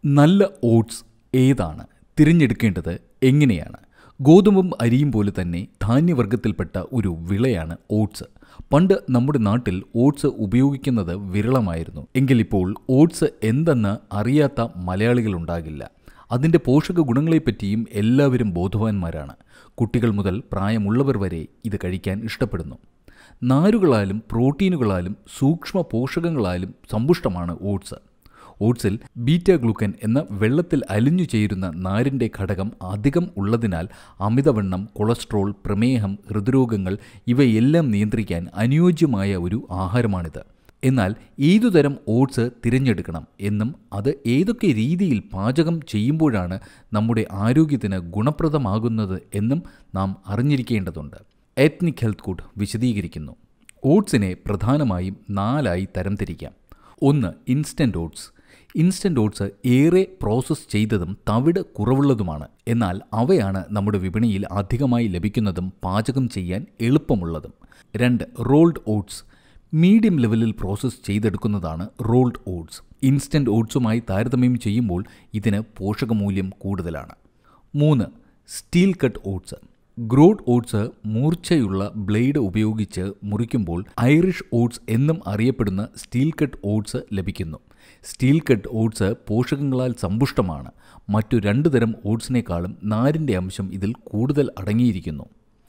നല്ല ഓട്സ് ഏതാണ് തിരഞ്ഞെടുക്കേണ്ടത് എങ്ങനെയാണ് ഗോതമ്പും അരിയും പോലെ തന്നെ ധാന്യവർഗത്തിൽപ്പെട്ട ഒരു വിളയാണ് ഓട്സ് പണ്ട് നമ്മുടെ നാട്ടിൽ ഓട്സ് ഉപയോഗിക്കുന്നത് വിരളമായിരുന്നു എങ്കിലിപ്പോൾ ഓട്സ് എന്തെന്ന് അറിയാത്ത മലയാളികളുണ്ടാകില്ല അതിൻ്റെ പോഷക ഗുണങ്ങളെപ്പറ്റിയും എല്ലാവരും ബോധവാന്മാരാണ് കുട്ടികൾ മുതൽ പ്രായമുള്ളവർ വരെ ഇത് കഴിക്കാൻ ഇഷ്ടപ്പെടുന്നു നാരുകളാലും പ്രോട്ടീനുകളാലും സൂക്ഷ്മ പോഷകങ്ങളാലും സമ്പുഷ്ടമാണ് ഓട്സ് ഓട്സിൽ ബീറ്റ ഗ്ലൂക്കൻ എന്ന വെള്ളത്തിൽ അലിഞ്ഞു ചേരുന്ന നാരിൻ്റെ ഘടകം അധികം ഉള്ളതിനാൽ അമിതവണ്ണം കൊളസ്ട്രോൾ പ്രമേഹം ഹൃദ്രോഗങ്ങൾ ഇവയെല്ലാം നിയന്ത്രിക്കാൻ അനുയോജ്യമായ ഒരു ആഹാരമാണിത് എന്നാൽ ഏതുതരം ഓട്സ് തിരഞ്ഞെടുക്കണം എന്നും അത് ഏതൊക്കെ രീതിയിൽ പാചകം ചെയ്യുമ്പോഴാണ് നമ്മുടെ ആരോഗ്യത്തിന് ഗുണപ്രദമാകുന്നത് എന്നും നാം അറിഞ്ഞിരിക്കേണ്ടതുണ്ട് എത്നിക് ഹെൽത്ത് കോഡ് വിശദീകരിക്കുന്നു ഓട്സിനെ പ്രധാനമായും നാലായി തരംതിരിക്കാം ഒന്ന് ഇൻസ്റ്റൻറ്റ് ഓട്സ് ഇൻസ്റ്റൻറ്റ് ഓട്സ് ഏറെ പ്രോസസ്സ് ചെയ്തതും തവിട് കുറവുള്ളതുമാണ് എന്നാൽ അവയാണ് നമ്മുടെ വിപണിയിൽ അധികമായി ലഭിക്കുന്നതും പാചകം ചെയ്യാൻ എളുപ്പമുള്ളതും രണ്ട് റോൾഡ് ഓട്സ് മീഡിയം ലെവലിൽ പ്രോസസ്സ് ചെയ്തെടുക്കുന്നതാണ് റോൾഡ് ഓട്സ് ഇൻസ്റ്റൻറ്റ് ഓട്സുമായി താരതമ്യം ചെയ്യുമ്പോൾ ഇതിന് പോഷകമൂല്യം കൂടുതലാണ് മൂന്ന് steel cut oats groats oats മൂർച്ചയുള്ള ബ്ലേഡ് ഉപയോഗിച്ച് മുറിക്കുമ്പോൾ ഐറിഷ് ഓട്സ് എന്നും അറിയപ്പെടുന്ന സ്റ്റീൽ കട്ട് ഓട്സ് ലഭിക്കുന്നു സ്റ്റീൽ കട്ട് ഓട്സ് പോഷകങ്ങളാൽ സമ്പുഷ്ടമാണ് മറ്റു രണ്ട് തരം ഓട്സിനേക്കാളും നാരിൻ്റെ അംശം ഇതിൽ കൂടുതൽ അടങ്ങിയിരിക്കുന്നു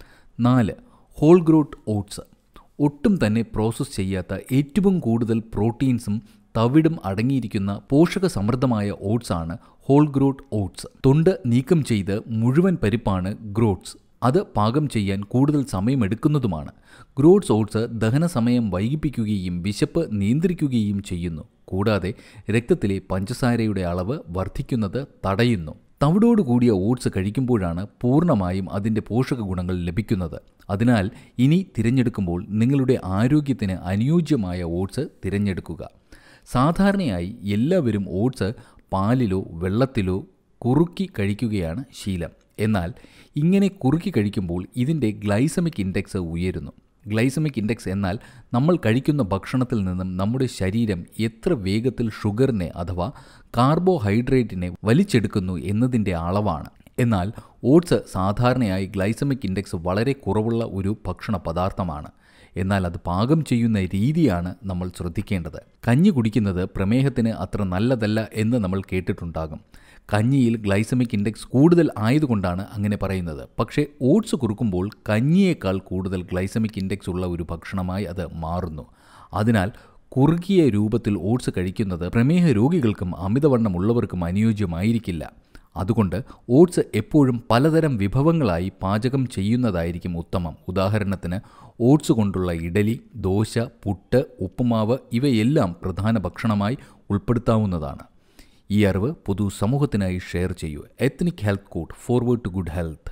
നാല് ഹോൾ ഗ്രോട്ട് ഓട്സ് ഒട്ടും തന്നെ പ്രോസസ്സ് ചെയ്യാത്ത ഏറ്റവും കൂടുതൽ പ്രോട്ടീൻസും തവിടും അടങ്ങിയിരിക്കുന്ന പോഷക സമൃദ്ധമായ ഓട്സാണ് ഹോൾ ഗ്രോട്ട് ഓട്സ് തൊണ്ട് നീക്കം ചെയ്ത് മുഴുവൻ പരിപ്പാണ് ഗ്രോട്ട്സ് അത് പാകം ചെയ്യാൻ കൂടുതൽ സമയമെടുക്കുന്നതുമാണ് ഗ്രോട്ട്സ് ഓട്സ് ദഹന സമയം വൈകിപ്പിക്കുകയും വിശപ്പ് നിയന്ത്രിക്കുകയും ചെയ്യുന്നു കൂടാതെ രക്തത്തിലെ പഞ്ചസാരയുടെ അളവ് വർദ്ധിക്കുന്നത് തടയുന്നു തവിടോട് കൂടിയ ഓട്സ് കഴിക്കുമ്പോഴാണ് പൂർണ്ണമായും അതിൻ്റെ പോഷക ഗുണങ്ങൾ ലഭിക്കുന്നത് അതിനാൽ ഇനി തിരഞ്ഞെടുക്കുമ്പോൾ നിങ്ങളുടെ ആരോഗ്യത്തിന് അനുയോജ്യമായ ഓട്സ് തിരഞ്ഞെടുക്കുക സാധാരണയായി എല്ലാവരും ഓട്സ് പാലിലോ വെള്ളത്തിലോ കുറുക്കി കഴിക്കുകയാണ് ശീലം എന്നാൽ ഇങ്ങനെ കുറുക്കി കഴിക്കുമ്പോൾ ഇതിൻ്റെ ഗ്ലൈസമിക് ഇൻഡെക്സ് ഉയരുന്നു ഗ്ലൈസമിക് ഇൻഡെക്സ് എന്നാൽ നമ്മൾ കഴിക്കുന്ന ഭക്ഷണത്തിൽ നിന്നും നമ്മുടെ ശരീരം എത്ര വേഗത്തിൽ ഷുഗറിനെ അഥവാ കാർബോഹൈഡ്രേറ്റിനെ വലിച്ചെടുക്കുന്നു എന്നതിൻ്റെ അളവാണ് എന്നാൽ ഓട്സ് സാധാരണയായി ഗ്ലൈസമിക് ഇൻഡെക്സ് വളരെ കുറവുള്ള ഒരു ഭക്ഷണ പദാർത്ഥമാണ് എന്നാൽ അത് പാകം ചെയ്യുന്ന രീതിയാണ് നമ്മൾ ശ്രദ്ധിക്കേണ്ടത് കഞ്ഞി കുടിക്കുന്നത് പ്രമേഹത്തിന് അത്ര നല്ലതല്ല എന്ന് നമ്മൾ കേട്ടിട്ടുണ്ടാകും കഞ്ഞിയിൽ ഗ്ലൈസമിക് ഇൻഡെക്സ് കൂടുതൽ ആയതുകൊണ്ടാണ് അങ്ങനെ പറയുന്നത് പക്ഷേ ഓട്സ് കുറുക്കുമ്പോൾ കഞ്ഞിയേക്കാൾ കൂടുതൽ ഗ്ലൈസമിക് ഇൻഡെക്സ് ഉള്ള ഒരു ഭക്ഷണമായി അത് മാറുന്നു അതിനാൽ കുറുകിയ രൂപത്തിൽ ഓട്സ് കഴിക്കുന്നത് പ്രമേഹ രോഗികൾക്കും അമിതവണ്ണമുള്ളവർക്കും അനുയോജ്യമായിരിക്കില്ല അതുകൊണ്ട് ഓട്സ് എപ്പോഴും പലതരം വിഭവങ്ങളായി പാചകം ചെയ്യുന്നതായിരിക്കും ഉത്തമം ഉദാഹരണത്തിന് ഓട്സ് കൊണ്ടുള്ള ഇഡലി ദോശ പുട്ട് ഉപ്പുമാവ് ഇവയെല്ലാം പ്രധാന ഭക്ഷണമായി ഉൾപ്പെടുത്താവുന്നതാണ് ഈ അറിവ് പൊതുസമൂഹത്തിനായി ഷെയർ ചെയ്യൂ ethnic health code forward to good health